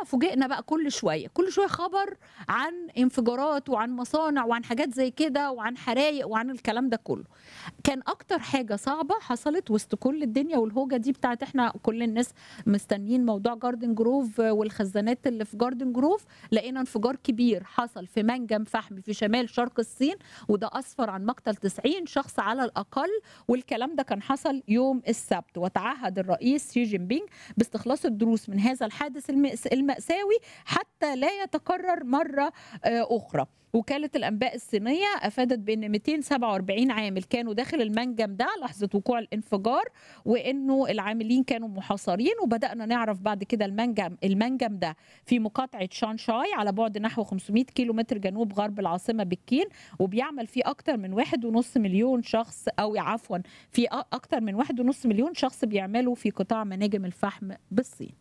فوجئنا بقى كل شويه كل شويه خبر عن انفجارات وعن مصانع وعن حاجات زي كده وعن حرايق وعن الكلام ده كله كان اكتر حاجه صعبه حصلت وسط كل الدنيا والهوجه دي بتاعت احنا كل الناس مستنيين موضوع جاردن جروف والخزانات اللي في جاردن جروف لقينا انفجار كبير حصل في منجم فحمي في شمال شرق الصين وده اسفر عن مقتل 90 شخص على الاقل والكلام ده كان حصل يوم السبت وتعهد الرئيس شي جين بينج باستخلاص الدروس من هذا الحادث المأس- المأساوي حتى لا يتكرر مرة آه، أخرى وكالة الأنباء الصينية أفادت بأن 247 عامل كانوا داخل المنجم ده لحظة وقوع الانفجار وأنه العاملين كانوا محاصرين وبدأنا نعرف بعد كده المنجم المنجم ده في مقاطعة شانشاي على بعد نحو 500 كيلومتر جنوب غرب العاصمة بكين وبيعمل فيه أكتر من واحد ونص مليون شخص أو عفوا في أ- أكتر من واحد ونص مليون شخص بيعملوا في قطاع مناجم الفحم بالصين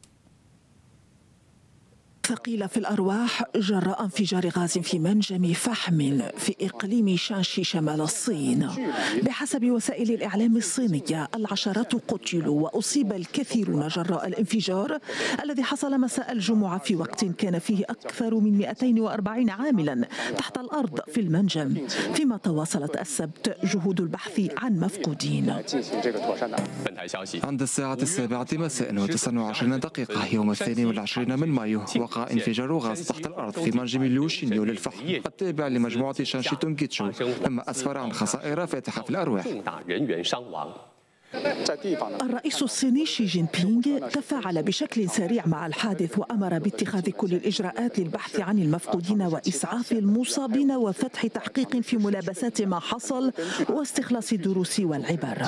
ثقيلة في الأرواح جراء انفجار غاز في منجم فحم في إقليم شانشي شمال الصين بحسب وسائل الإعلام الصينية العشرات قتلوا وأصيب الكثيرون جراء الانفجار الذي حصل مساء الجمعة في وقت كان فيه أكثر من 240 عاملا تحت الأرض في المنجم فيما تواصلت السبت جهود البحث عن مفقودين 进行这个妥善的本台消息， عند الساعة السابعة مساء وتسع وعشرين دقيقة يوم الثاني والعشرين من مايو وقع انفجار غاز تحت الأرض في منجم لوشينيو للفحم التابع لمجموعة شانشي تونغيتشو مما أسفر عن خسائر فاتحة في الأرواح 重大人员伤亡。 在地方呢， الرئيس الصيني شي جين بينغ تفاعل بشكل سريع مع الحادث وامر باتخاذ كل الاجراءات للبحث عن المفقودين واسعاف المصابين وفتح تحقيق في ملابسات ما حصل واستخلاص الدروس والعبر.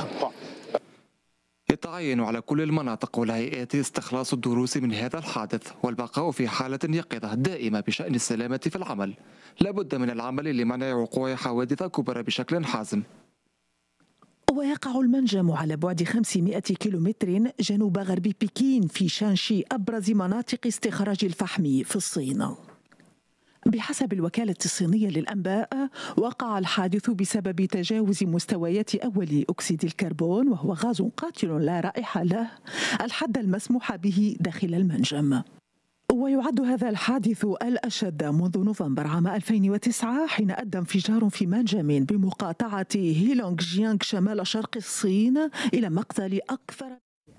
يتعين على كل المناطق والهيئات استخلاص الدروس من هذا الحادث والبقاء في حالة يقظة دائمة بشأن السلامة في العمل لابد من العمل لمنع وقوع حوادث كبرى بشكل حازم ويقع المنجم على بعد 500 كيلومتر جنوب غرب بكين في شانشي أبرز مناطق استخراج الفحم في الصين بحسب الوكالة الصينية للأنباء وقع الحادث بسبب تجاوز مستويات أول أكسيد الكربون وهو غاز قاتل لا رائحة له الحد المسموح به داخل المنجم ويعد هذا الحادث الأشد منذ نوفمبر عام 2009 حين أدى انفجار في منجم بمقاطعة هيلونغ جيانغ شمال شرق الصين إلى مقتل أكثر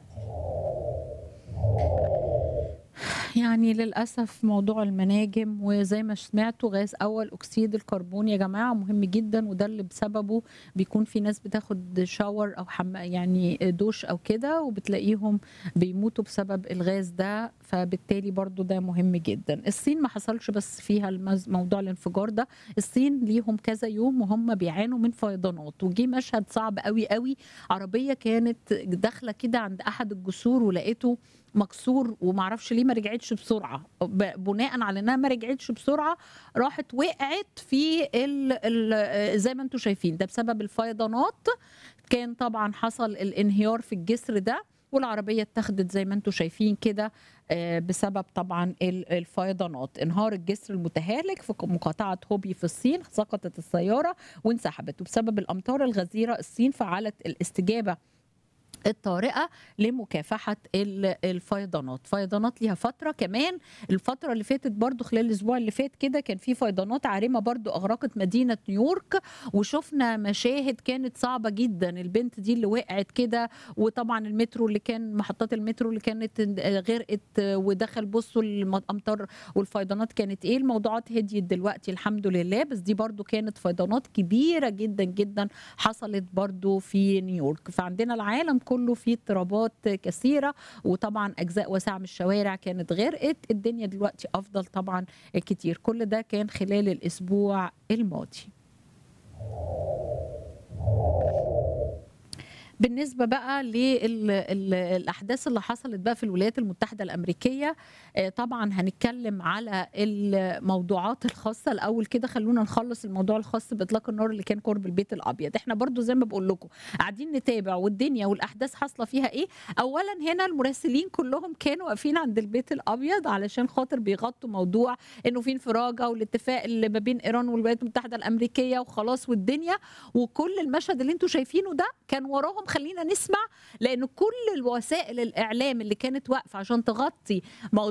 يعني للأسف موضوع المناجم وزي ما سمعتوا غاز أول أكسيد الكربون يا جماعة مهم جدا وده اللي بسببه بيكون في ناس بتاخد شاور أو حم يعني دوش أو كده وبتلاقيهم بيموتوا بسبب الغاز ده فبالتالي برضو ده مهم جدا الصين ما حصلش بس فيها المز... موضوع الانفجار ده الصين ليهم كذا يوم وهم بيعانوا من فيضانات وجي مشهد صعب قوي قوي عربية كانت داخلة كده عند أحد الجسور ولقيته مكسور ومعرفش ليه ما رجعتش بسرعه ب- بناء على انها ما رجعتش بسرعه راحت وقعت في ال ال زي ما انتم شايفين ده بسبب الفيضانات كان طبعا حصل الانهيار في الجسر ده والعربيه اتخذت زي ما انتم شايفين كده آه، بسبب طبعا ال- الفيضانات انهار الجسر المتهالك في مقاطعه هوبي في الصين سقطت السياره وانسحبت وبسبب الامطار الغزيره الصين فعلت الاستجابه الطارئه لمكافحه ال- الفيضانات فيضانات ليها فتره كمان الفتره اللي فاتت برضو خلال الاسبوع اللي فات كده كان في فيضانات عارمه برضو اغرقت مدينه نيويورك وشفنا مشاهد كانت صعبه جدا البنت دي اللي وقعت كده وطبعا المترو اللي كان محطات المترو اللي كانت غرقت ودخل بصوا الامطار والفيضانات كانت ايه الموضوعات هديت دلوقتي الحمد لله بس دي برضو كانت فيضانات كبيره جدا جدا حصلت برضو في نيويورك فعندنا العالم كله فيه اضطرابات كثيره وطبعا اجزاء واسعه من الشوارع كانت غرقت الدنيا دلوقتي افضل طبعا كتير كل ده كان خلال الاسبوع الماضي بالنسبه بقى للاحداث اللي حصلت بقى في الولايات المتحده الامريكيه آه، طبعا هنتكلم على الموضوعات الخاصه الاول كده خلونا نخلص الموضوع الخاص باطلاق النار اللي كان قرب البيت الابيض احنا برضو زي ما بقول لكم قاعدين نتابع والدنيا والاحداث حاصله فيها ايه اولا هنا المراسلين كلهم كانوا واقفين عند البيت الابيض علشان خاطر بيغطوا موضوع انه في انفراجه والاتفاق اللي ما بين ايران والولايات المتحده الامريكيه وخلاص والدنيا وكل المشهد اللي انتم شايفينه ده كان وراهم خلينا نسمع لان كل الوسائل الاعلام اللي كانت واقفه عشان تغطي موضوع